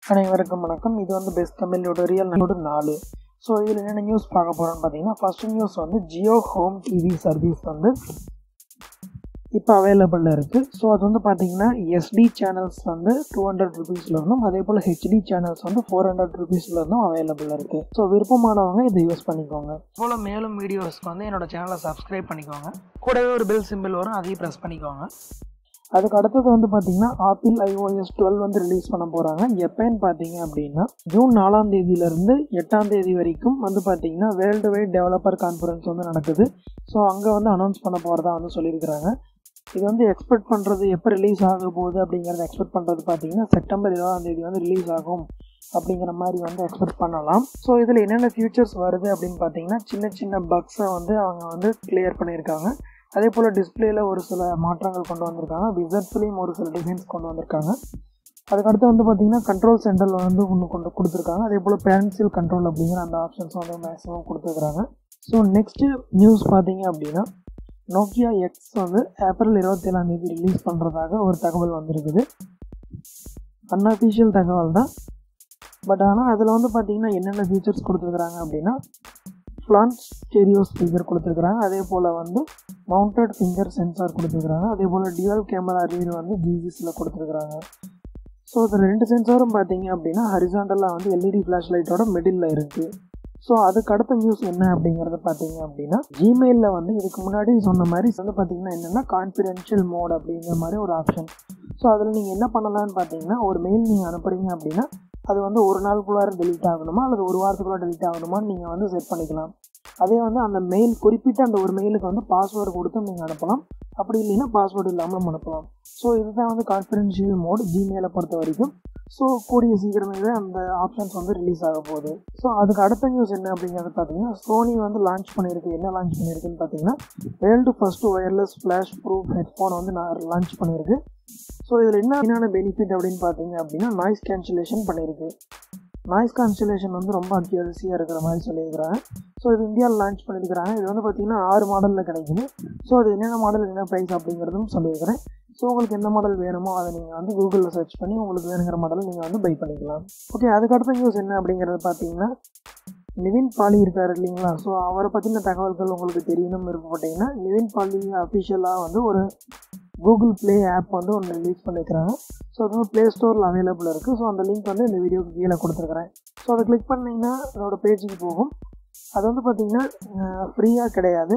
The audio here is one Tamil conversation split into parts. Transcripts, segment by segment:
அனைவருக்கும் வணக்கம் இது வந்து பெஸ்ட் தமிழோட ரியல் நோடு நாலு ஸோ இதில் என்னென்ன நியூஸ் பார்க்க போகிறோம்னு பார்த்தீங்கன்னா ஃபஸ்ட்டு நியூஸ் வந்து ஜியோ ஹோம் டிவி சர்வீஸ் வந்து இப்போ அவைலபிளில் இருக்குது ஸோ அது வந்து பார்த்தீங்கன்னா எஸ்டி சேனல்ஸ் வந்து டூ ஹண்ட்ரட் ருபீஸில் இருந்தும் அதே போல் ஹெச்டி சேனல்ஸ் வந்து ஃபோர் ஹண்ட்ரட் ருபீஸில் இருந்தும் அவைலபிளில் இருக்குது ஸோ விருப்பமானவங்க இதை யூஸ் பண்ணிக்கோங்க போல் மேலும் வீடியோஸ்க்கு வந்து என்னோட சேனலை சப்ஸ்கிரைப் பண்ணிக்கோங்க கூடவே ஒரு பெல் சிம்பிள் வரும் அதையும் ப்ரெஸ் பண்ணிக்கோங்க அதுக்கு அடுத்தது வந்து பார்த்தீங்கன்னா ஆப்பிள் ஐஓஎஸ் டுவெல் வந்து ரிலீஸ் பண்ண போகிறாங்க எப்போன்னு பார்த்தீங்க அப்படின்னா ஜூன் நாலாம் தேதியிலேருந்து எட்டாம் தேதி வரைக்கும் வந்து பார்த்தீங்கன்னா வேர்ல்டு வைட் டெவலப்பர் கான்ஃபரன்ஸ் வந்து நடக்குது ஸோ அங்கே வந்து அனௌன்ஸ் பண்ண போகிறதா வந்து சொல்லியிருக்கிறாங்க இது வந்து எக்ஸ்பெக்ட் பண்ணுறது எப்போ ரிலீஸ் ஆக போகுது அப்படிங்கிறத எக்ஸ்பெக்ட் பண்ணுறது பார்த்தீங்கன்னா செப்டம்பர் இருபதாம் தேதி வந்து ரிலீஸ் ஆகும் அப்படிங்கிற மாதிரி வந்து எக்ஸ்பெக்ட் பண்ணலாம் ஸோ இதில் என்னென்ன ஃபியூச்சர்ஸ் வருது அப்படின்னு பார்த்தீங்கன்னா சின்ன சின்ன பக்ஸை வந்து அவங்க வந்து கிளியர் பண்ணியிருக்காங்க அதே போல் டிஸ்பிளேல ஒரு சில மாற்றங்கள் கொண்டு வந்திருக்காங்க விசர்ட்ஸ்லேயும் ஒரு சில டிசைன்ஸ் கொண்டு வந்திருக்காங்க அதுக்கடுத்து வந்து பார்த்திங்கன்னா கண்ட்ரோல் சென்டரில் வந்து ஒன்று கொண்டு கொடுத்துருக்காங்க அதே போல் பேரன்சியல் கண்ட்ரோல் அப்படிங்கிற அந்த ஆப்ஷன்ஸ் வந்து மேக்ஸிமம் கொடுத்துருக்குறாங்க ஸோ நெக்ஸ்ட்டு நியூஸ் பார்த்தீங்க அப்படின்னா நோக்கியா எக்ஸ் வந்து ஏப்ரல் இருபத்தேழாம் தேதி ரிலீஸ் பண்ணுறதாக ஒரு தகவல் வந்திருக்குது அன்அஃபிஷியல் தகவல் தான் பட் ஆனால் அதில் வந்து பார்த்திங்கன்னா என்னென்ன ஃபீச்சர்ஸ் கொடுத்துருக்குறாங்க அப்படின்னா ஃப்ளான்ஸ் ஸ்டெரியோ ஸ்பீக்கர் கொடுத்துருக்குறாங்க அதே போல் வந்து மவுண்டட் ஃபிங்கர் சென்சார் கொடுத்துருக்குறாங்க அதே போல் டியூவல் கேமரா ரீடு வந்து ஜிசிஸில் கொடுத்துருக்குறாங்க ஸோ இந்த ரெண்டு சென்சாரும் பார்த்தீங்க அப்படின்னா ஹரிசாண்டலாக வந்து எல்இடி ஃப்ளாஷ் லைட்டோட மிடில் இருக்குது ஸோ அதுக்கு அடுத்த நியூஸ் என்ன அப்படிங்கிறத பார்த்தீங்க அப்படின்னா ஜிமெயிலில் வந்து இதுக்கு முன்னாடி சொன்ன மாதிரி வந்து பார்த்தீங்கன்னா என்னென்னா கான்ஃபிடென்ஷியல் மோட் அப்படிங்கிற மாதிரி ஒரு ஆப்ஷன் ஸோ அதில் நீங்கள் என்ன பண்ணலான்னு பார்த்தீங்கன்னா ஒரு மெயில் நீங்கள் அனுப்புறீங்க அப்படின்னா அது வந்து ஒரு நாளுக்குள்ளார டெலிட் ஆகணுமா அல்லது ஒரு வாரத்துக்குள்ளே டெலிட் ஆகணுமான்னு நீங்கள் வந்து செட் பண்ணிக்கலாம் அதே வந்து அந்த மெயில் குறிப்பிட்ட அந்த ஒரு மெயிலுக்கு வந்து பாஸ்வேர்டு கொடுத்து நீங்கள் அனுப்பலாம் அப்படி இல்லைன்னா பாஸ்வேர்டு இல்லாமலும் அனுப்பலாம் ஸோ இதுதான் வந்து கான்ஃபிடென்ஷியல் மோட் ஜிமெயிலை பொறுத்த வரைக்கும் ஸோ கூடிய சீக்கிரமே அந்த ஆப்ஷன்ஸ் வந்து ரிலீஸ் ஆக போகுது ஸோ அதுக்கு அடுத்த நியூஸ் என்ன அப்படிங்கிறது பார்த்தீங்கன்னா சோனி வந்து லான்ச் பண்ணியிருக்கு என்ன லான்ச் பண்ணியிருக்குன்னு பார்த்தீங்கன்னா world first wireless flash proof headphone வந்து நான் லான்ச் பண்ணியிருக்கு ஸோ இதில் என்ன என்னென்ன பெனிஃபிட் அப்படின்னு பார்த்தீங்க அப்படின்னா நாய்ஸ் கேன்சலேஷன் பண்ணியிருக்கு நாய்ஸ் கான்சலேஷன் வந்து ரொம்ப அத்தியாவசியாக இருக்கிற மாதிரி சொல்லியிருக்கிறாங்க ஸோ இது இந்தியாவில் லான்ச் பண்ணியிருக்கிறாங்க இது வந்து பார்த்திங்கன்னா ஆறு மாடலில் கிடைக்குது ஸோ அது என்னென்ன மாடல் என்ன ப்ரைஸ் அப்படிங்கிறதும் சொல்லியிருக்கிறேன் ஸோ உங்களுக்கு எந்த மாடல் வேணுமோ அதை நீங்கள் வந்து கூகுளில் சர்ச் பண்ணி உங்களுக்கு வேணுங்கிற மாடலை நீங்கள் வந்து பை பண்ணிக்கலாம் ஓகே அதுக்கடுத்த நியூஸ் என்ன அப்படிங்கிறது பார்த்தீங்கன்னா நிவின் பாலி இருக்கார் இல்லைங்களா ஸோ அவரை பற்றின தகவல்கள் உங்களுக்கு தெரியணும் விருப்பப்பட்டீங்கன்னா நிவின் பாலி அஃபிஷியலாக வந்து ஒரு கூகுள் ப்ளே ஆப் வந்து ஒன்று ரிலீஸ் பண்ணியிருக்கிறாங்க ஸோ அது வந்து ப்ளே ஸ்டோரில் அவைலபிள் இருக்குது ஸோ அந்த லிங்க் வந்து இந்த வீடியோக்கு கீழே கொடுத்துருக்குறேன் ஸோ அதை கிளிக் பண்ணிங்கன்னா அதோட பேஜுக்கு போகும் அது வந்து பார்த்திங்கன்னா ஃப்ரீயாக கிடையாது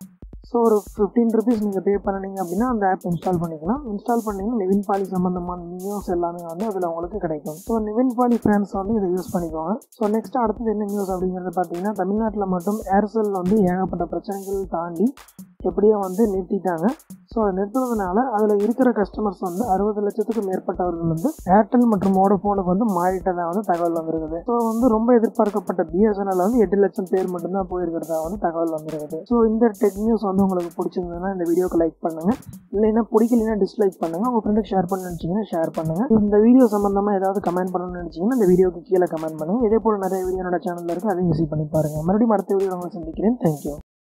ஸோ ஒரு ஃபிஃப்டீன் ருபீஸ் நீங்கள் பே பண்ணினீங்க அப்படின்னா அந்த ஆப் இன்ஸ்டால் பண்ணிக்கலாம் இன்ஸ்டால் பண்ணிங்கன்னா நிவின் பாலி சம்மந்தமான நியூஸ் எல்லாமே வந்து அதில் உங்களுக்கு கிடைக்கும் ஸோ நிவின் பாலி ஃபேன்ஸ் வந்து இதை யூஸ் பண்ணிக்கோங்க ஸோ நெக்ஸ்ட் அடுத்தது என்ன நியூஸ் அப்படிங்கிறது பார்த்தீங்கன்னா தமிழ்நாட்டில் மட்டும் ஏர்செல் வந்து ஏகப்பட்ட பிரச்சனைகள் தாண்டி எப்படியோ வந்து நிறுத்திட்டாங்க ஸோ அதை நிறுத்துறதுனால அதில் இருக்கிற கஸ்டமர்ஸ் வந்து அறுபது லட்சத்துக்கு மேற்பட்டவர்கள் வந்து ஏர்டெல் மற்றும் மோடஃபோனுக்கு வந்து மாறிட்டதாக வந்து தகவல் வந்திருக்குது ஸோ வந்து ரொம்ப எதிர்பார்க்கப்பட்ட பிஎஸ்என்எல் வந்து எட்டு லட்சம் பேர் மட்டும்தான் போயிருக்கிறதா வந்து தகவல் வந்திருக்குது ஸோ இந்த டெக் நியூஸ் வந்து உங்களுக்கு பிடிச்சிருந்ததுன்னா இந்த வீடியோக்கு லைக் பண்ணுங்கள் இல்லைன்னா பிடிக்கலைன்னா டிஸ்லைக் பண்ணுங்கள் உங்கள் ஃப்ரெண்டுக்கு ஷேர் பண்ண நினச்சிங்கன்னா ஷேர் பண்ணுங்கள் இந்த வீடியோ சம்மந்தமாக ஏதாவது கமெண்ட் பண்ணணும்னு நினச்சிங்கன்னா இந்த வீடியோக்கு கீழே கமெண்ட் பண்ணுங்கள் இதே போல் நிறைய வீடியோ என்னோட சேனலில் இருக்குது அதையும் விசிட் பண்ணி பாருங்கள் மறுபடியும் அடுத்த வீடியோ உங்களை சந்திக்கிறேன் தேங்க்யூ